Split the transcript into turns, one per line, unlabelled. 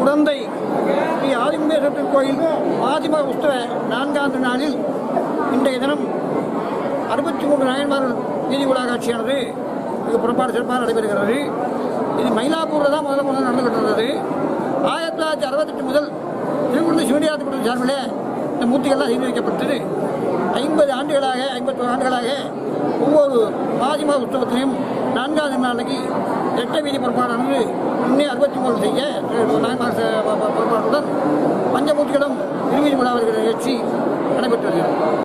குடந்தை ஸ்ரீ ஆதிமுகேஸ்வரர் கோயில் ஆதிம உற்சவ நான்காவது நாளில் இன்றைய தினம் அறுபத்தி மூன்று நாயன்மார்கள் வீதி உலா காட்சியானது மிக புறப்பாடு சிறப்பாக நடைபெறுகிறது இது மயிலாப்பூரில் தான் முதல்ல முதல்ல நடந்துகிட்டு இருந்தது ஆயிரத்தி தொள்ளாயிரத்தி அறுபத்தெட்டு முதல் திருக்குறள் சிவனியாத்து குழு சார்பில் இந்த மூர்த்திகள்லாம் செய்து வைக்கப்பட்டது ஐம்பது ஆண்டுகளாக ஐம்பத்தோரு ஆண்டுகளாக ஒவ்வொரு பாதிமா உற்சவத்திலையும் நான்காவது நாளைக்கு எட்ட வீதி புறப்பாடானது முன்னே அறுபத்தி மூணு செய்ய நாயன்மார் புறப்பாடுடன் பஞ்சமூர்த்திகளும் திருவீதி விழா வருகிற நிகழ்ச்சி நடைபெற்று வருகிறது